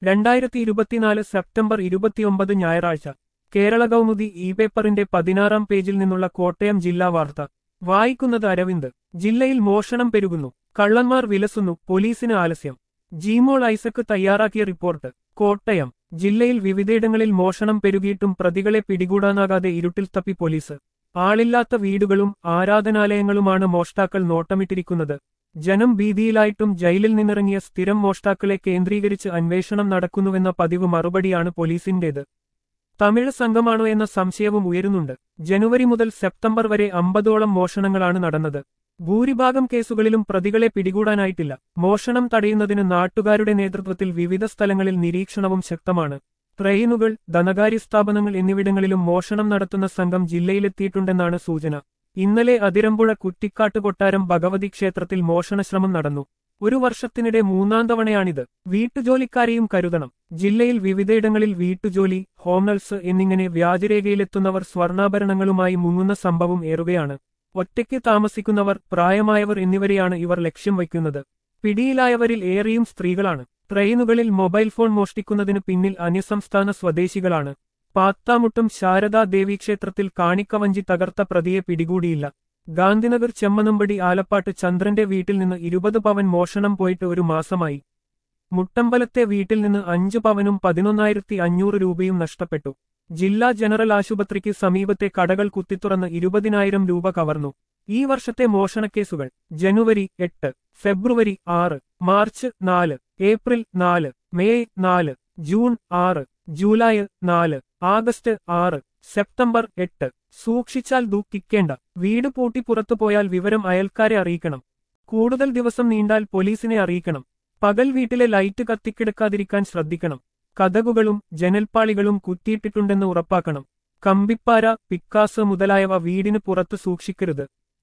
രണ്ടായിരത്തി ഇരുപത്തിനാല് സെപ്റ്റംബർ ഇരുപത്തിയൊമ്പത് ഞായറാഴ്ച കേരള കൗമുദി ഇ പേപ്പറിന്റെ പതിനാറാം പേജിൽ നിന്നുള്ള കോട്ടയം ജില്ലാ വാർത്ത വായിക്കുന്നത് അരവിന്ദ് ജില്ലയിൽ മോഷണം പെരുകുന്നു കള്ളന്മാർ വിലസുന്നു പോലീസിന് ആലസ്യം ജീമോൾ ഐസക്ക് തയ്യാറാക്കിയ റിപ്പോർട്ട് കോട്ടയം ജില്ലയിൽ വിവിധയിടങ്ങളിൽ മോഷണം പെരുകിയിട്ടും പ്രതികളെ പിടികൂടാനാകാതെ ഇരുട്ടിൽ തപ്പി പോലീസ് ആളില്ലാത്ത വീടുകളും ആരാധനാലയങ്ങളുമാണ് മോഷ്ടാക്കൾ നോട്ടമിട്ടിരിക്കുന്നത് ജനം ഭീതിയിലായിട്ടും ജയിലിൽ നിന്നിറങ്ങിയ സ്ഥിരം മോഷ്ടാക്കളെ കേന്ദ്രീകരിച്ച് അന്വേഷണം നടക്കുന്നുവെന്ന പതിവ് മറുപടിയാണ് പോലീസിന്റേത് തമിഴ് സംഘമാണോ എന്ന സംശയവും ഉയരുന്നുണ്ട് ജനുവരി മുതൽ സെപ്റ്റംബർ വരെ അമ്പതോളം മോഷണങ്ങളാണ് നടന്നത് ഭൂരിഭാഗം കേസുകളിലും പ്രതികളെ പിടികൂടാനായിട്ടില്ല മോഷണം തടയുന്നതിന് നാട്ടുകാരുടെ നേതൃത്വത്തിൽ വിവിധ സ്ഥലങ്ങളിൽ നിരീക്ഷണവും ശക്തമാണ് ട്രെയിനുകൾ ധനകാര്യ സ്ഥാപനങ്ങൾ എന്നിവിടങ്ങളിലും മോഷണം നടത്തുന്ന സംഘം ജില്ലയിലെത്തിയിട്ടുണ്ടെന്നാണ് സൂചന ഇന്നലെ അതിരമ്പുഴ കുറ്റിക്കാട്ട് കൊട്ടാരം ഭഗവതി ക്ഷേത്രത്തിൽ മോഷണശ്രമം നടന്നു ഒരു വർഷത്തിനിടെ മൂന്നാം തവണയാണിത് വീട്ടുജോലിക്കാരെയും കരുതണം ജില്ലയിൽ വിവിധയിടങ്ങളിൽ വീട്ടുജോലി ഹോംനഴ്സ് എന്നിങ്ങനെ വ്യാജരേഖയിലെത്തുന്നവർ സ്വർണ്ണാഭരണങ്ങളുമായി മുങ്ങുന്ന സംഭവം ഏറുകയാണ് ഒറ്റയ്ക്ക് താമസിക്കുന്നവർ പ്രായമായവർ എന്നിവരെയാണ് ഇവർ ലക്ഷ്യം വയ്ക്കുന്നത് പിടിയിലായവരിൽ ഏറെയും സ്ത്രീകളാണ് ട്രെയിനുകളിൽ മൊബൈൽ ഫോൺ മോഷ്ടിക്കുന്നതിന് പിന്നിൽ അന്യസംസ്ഥാന സ്വദേശികളാണ് പാത്താമുട്ടും ശാരദാ ദേവീക്ഷേത്രത്തിൽ കാണിക്കവഞ്ചി തകർത്ത പ്രതിയെ പിടികൂടിയില്ല ഗാന്ധിനഗർ ചെമ്മനമ്പടി ആലപ്പാട്ട് ചന്ദ്രന്റെ വീട്ടിൽ നിന്ന് ഇരുപത് പവൻ മോഷണം പോയിട്ട് ഒരു മാസമായി മുട്ടമ്പലത്തെ വീട്ടിൽ നിന്ന് അഞ്ച് പവനും പതിനൊന്നായിരത്തി അഞ്ഞൂറ് രൂപയും നഷ്ടപ്പെട്ടു ജില്ലാ ജനറൽ ആശുപത്രിക്ക് സമീപത്തെ കടകൾ കുത്തിത്തുറന്ന് ഇരുപതിനായിരം രൂപ കവർന്നു ഈ വർഷത്തെ മോഷണക്കേസുകൾ ജനുവരി എട്ട് ഫെബ്രുവരി ആറ് മാർച്ച് നാല് ഏപ്രിൽ നാല് മെയ് നാല് ജൂൺ ആറ് ജൂലൈ നാല് ആഗസ്റ്റ് ആറ് സെപ്റ്റംബർ എട്ട് സൂക്ഷിച്ചാൽ ദുഃഖിക്കേണ്ട വീട് പൂട്ടി പുറത്തു പോയാൽ വിവരം അയൽക്കാരെ അറിയിക്കണം കൂടുതൽ ദിവസം നീണ്ടാൽ പോലീസിനെ അറിയിക്കണം പകൽ വീട്ടിലെ ലൈറ്റ് കത്തിക്കിടക്കാതിരിക്കാൻ ശ്രദ്ധിക്കണം കഥകുകളും ജനൽപ്പാളികളും കുത്തിയിട്ടിട്ടുണ്ടെന്ന് ഉറപ്പാക്കണം കമ്പിപ്പാര പിക്കാസ് മുതലായവ വീടിന് പുറത്ത് സൂക്ഷിക്കരുത്